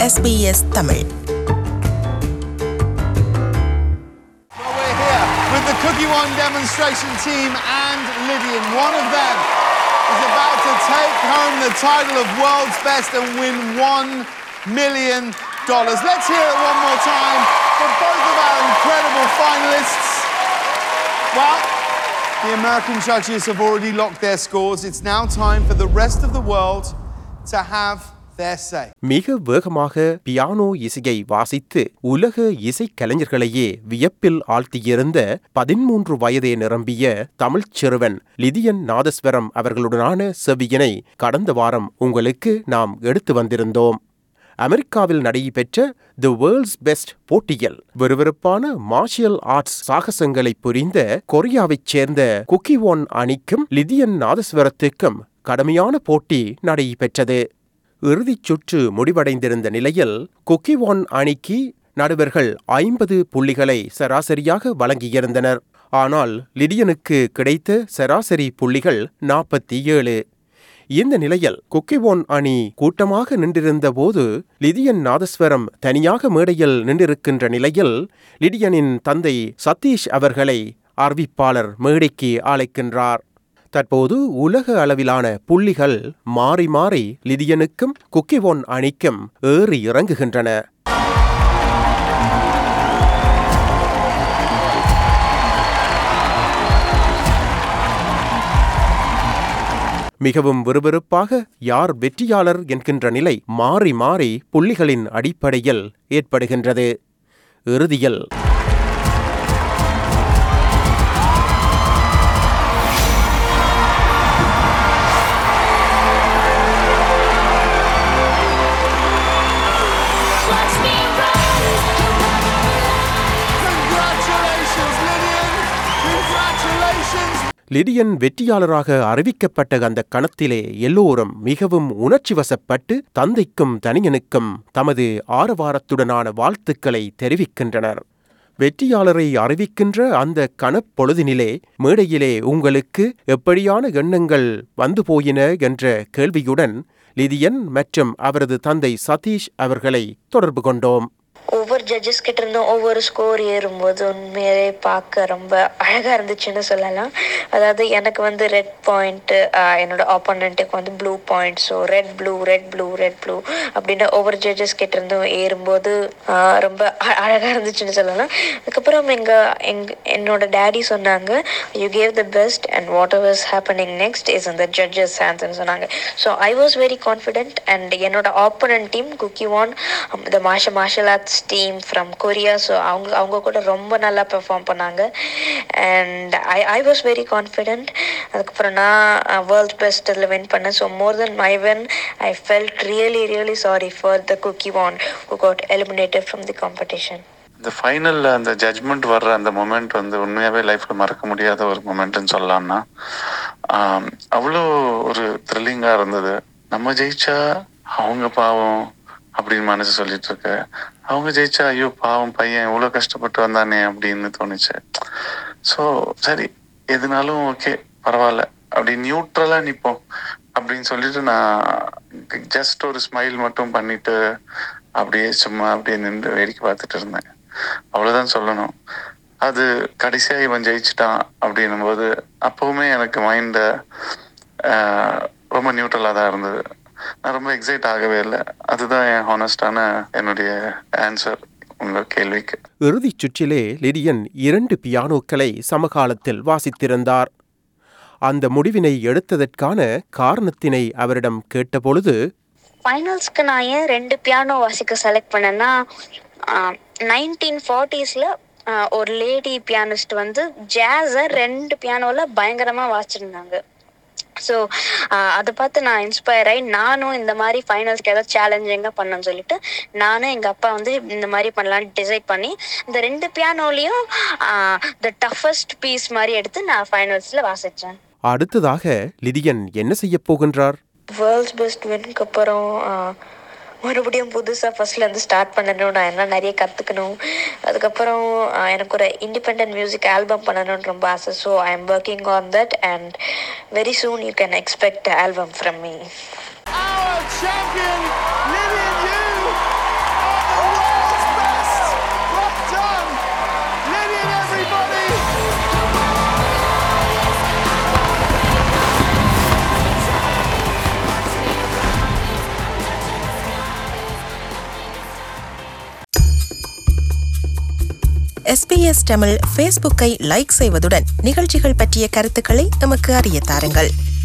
SBS Tamil Well, we're here with the Cookie One demonstration team and Lydian. One of them is about to take home the title of World's Best and win $1 million. Let's hear it one more time for both of our incredible finalists. Well, the American judges have already locked their scores. It's now time for the rest of the world to have their say. மிக வேகமாக piano இசையை வாசித்து உலக இசைக் கலைஞர்களையே வியப்பில் ஆழ்த்தியிருந்த பதிமூன்று வயதே நிரம்பிய தமிழ்ச் சிறுவன் லிதியன் நாதஸ்வரம் அவர்களுடனான செவியினை கடந்த வாரம் உங்களுக்கு நாம் எடுத்து வந்திருந்தோம் அமெரிக்காவில் நடைபெற்ற தி வேர்ல்ட்ஸ் பெஸ்ட் போட்டியில் விறுவிறுப்பான மார்ஷியல் ஆர்ட்ஸ் சாகசங்களை புரிந்த கொரியாவைச் சேர்ந்த குக்கி ஒன் அணிக்கும் லிதியன் நாதஸ்வரத்துக்கும் கடுமையான போட்டி நடைபெற்றது இறுதிச் சுற்று முடிவடைந்திருந்த நிலையில் குக்கி ஒன் அணிக்கு நடுவர்கள் ஐம்பது புள்ளிகளை சராசரியாக வழங்கியிருந்தனர் ஆனால் லிடியனுக்கு கிடைத்த சராசரி புள்ளிகள் நாற்பத்தி ஏழு இந்த நிலையில் குக்கிவோன் அணி கூட்டமாக நின்றிருந்த போது லிதியன் நாதஸ்வரம் தனியாக மேடையில் நின்றிருக்கின்ற நிலையில் லிடியனின் தந்தை சதீஷ் அவர்களை அறிவிப்பாளர் மேடைக்கு அழைக்கின்றார் தற்போது உலக அளவிலான புள்ளிகள் மாறி மாறி லிதியனுக்கும் குக்கிவோன் அணிக்கும் ஏறி இறங்குகின்றன மிகவும் விறுவிறுப்பாக யார் வெற்றியாளர் என்கின்ற நிலை மாறி மாறி புள்ளிகளின் அடிப்படையில் ஏற்படுகின்றது இறுதியில் Watch me run. Congratulations, Lydian! Congratulations! Lydian வெற்றியாளராக அறிவிக்கப்பட்ட அந்த கணத்திலே எல்லோரும் மிகவும் உணர்ச்சி வசப்பட்டு தந்தைக்கும் தனியனுக்கும் தமது ஆரவாரத்துடனான வாழ்த்துக்களை தெரிவிக்கின்றனர் வெற்றியாளரை அறிவிக்கின்ற அந்த கணப்பொழுதினிலே மேடையிலே உங்களுக்கு எப்படியான எண்ணங்கள் வந்து போயின என்ற கேள்வியுடன் லிதியன் மற்றும் அவரது தந்தை சதீஷ் அவர்களை தொடர்பு கொண்டோம் ஒவ்வொரு ஜட்ஜஸ் கிட்ட இருந்தும் ஒவ்வொரு ஸ்கோர் ஏறும்போது உண்மையிலே பார்க்க ரொம்ப அழகா இருந்துச்சுன்னு சொல்லலாம் அதாவது எனக்கு வந்து ரெட் பாயிண்ட் என்னோட ஆப்போனண்ட்டுக்கு வந்து blue point so red blue red blue red blue அப்படின்னு ஒவ்வொரு ஜட்ஜஸ் கிட்ட இருந்தும் ஏறும்போது ஆஹ், ரொம்ப அ- அழகா இருந்துச்சுன்னு சொல்லலாம் அதுக்கப்புறம் எங்க எங்க என்னோட டேடி சொன்னாங்க you gave the best and whatever's happening next is அந்த ஜட்ஜஸ் ஹேண்ட்ஸ்ன்னு சொன்னாங்க so I was very confident and என்னோட opponent team Kukkiwon the martial martial arts team from Korea so அவங்க அவங்க கூட ரொம்ப நல்லா பெர்ஃபார்ம் பண்ணாங்க and I I was very confident அதுக்கப்புறம் நான் வேர்ல்ட் பெஸ்ட் இதில் வின் பண்ணேன் so more than my win I felt really really sorry for the cookie van who got eliminated from the competition இந்த ஃபைனல்ல அந்த ஜட்ஜ்மெண்ட் வர்ற அந்த moment வந்து உண்மையாவே லைஃப்ல மறக்க முடியாத ஒரு மொமெண்ட்னு சொல்லலாம்னா ஆம், அவ்வளோ ஒரு த்ரில்லிங்கா இருந்தது நம்ம ஜெயிச்சா அவங்க பாவம் அப்படின்னு மனசு சொல்லிட்டு இருக்கு அவங்க ஜெயிச்சா ஐயோ பாவம் பையன் இவ்வளோ கஷ்டப்பட்டு வந்தானே அப்படின்னு தோணுச்சு ஸோ சரி எதுனாலும் ஓகே பரவாயில்ல அப்படி நியூட்ரலா நிப்போம் அப்படின்னு சொல்லிட்டு நான் ஜஸ்ட் ஒரு ஸ்மைல் மட்டும் பண்ணிட்டு அப்படியே சும்மா அப்படியே நின்று வேடிக்கை பார்த்துட்டு இருந்தேன் அவ்வளவுதான் சொல்லணும் அது கடைசியா இவன் ஜெயிச்சிட்டான் அப்படின்னும் போது அப்பவுமே எனக்கு மைண்ட ரொம்ப நியூட்ரலா தான் இருந்தது நான் ரொம்ப எக்ஸைட் ஆகவே இல்லை அதுதான் என் ஹானஸ்டான என்னுடைய ஆன்சர் உங்க கேள்விக்கு இறுதிச் சுற்றிலே லிடியன் இரண்டு பியானோக்களை சமகாலத்தில் வாசித்திருந்தார் அந்த முடிவினை எடுத்ததற்கான காரணத்தினை அவரிடம் கேட்டபொழுது ஃபைனல்ஸ்க்கு நான் ஏன் ரெண்டு பியானோ வாசிக்க செலக்ட் பண்ணேன்னா நைன்டீன் ஃபார்ட்டிஸில் ஒரு லேடி பியானிஸ்ட் வந்து ஜாஸை ரெண்டு பியானோவில் பயங்கரமாக வாசிச்சிருந்தாங்க ஸோ அதை பார்த்து நான் இன்ஸ்பயர் ஆகி நானும் இந்த மாதிரி ஃபைனல்ஸ்க்கு ஏதாவது சேலஞ்சிங்காக பண்ணணும்னு சொல்லிட்டு நானும் எங்கள் அப்பா வந்து இந்த மாதிரி பண்ணலான்னு டிசைட் பண்ணி இந்த ரெண்டு பியானோலையும் த டஃபஸ்ட் பீஸ் மாதிரி எடுத்து நான் ஃபைனல்ஸில் வாசித்தேன் அடுத்ததாக லிதியன் என்ன செய்யப் போகின்றார் வேர்ல்ட்ஸ் பெஸ்ட் வின்க்கு அப்புறம் ஆஹ், மறுபடியும் புதுசாக ஃபர்ஸ்ட்லேருந்து ஸ்டார்ட் பண்ணணும் நான் என்ன நிறைய கற்றுக்கணும் அதுக்கப்புறம் ஆஹ், எனக்கு ஒரு இண்டிபெண்ட் மியூசிக் ஆல்பம் பண்ணணும்னு ரொம்ப ஆசை so I am working on that and very soon you can expect album from me Our champion, Lillian Yu, SBS Tamil ஃபேஸ்புக்கை லைக் செய்வதுடன் நிகழ்ச்சிகள் பற்றிய கருத்துக்களை எமக்கு அறிய தாருங்கள்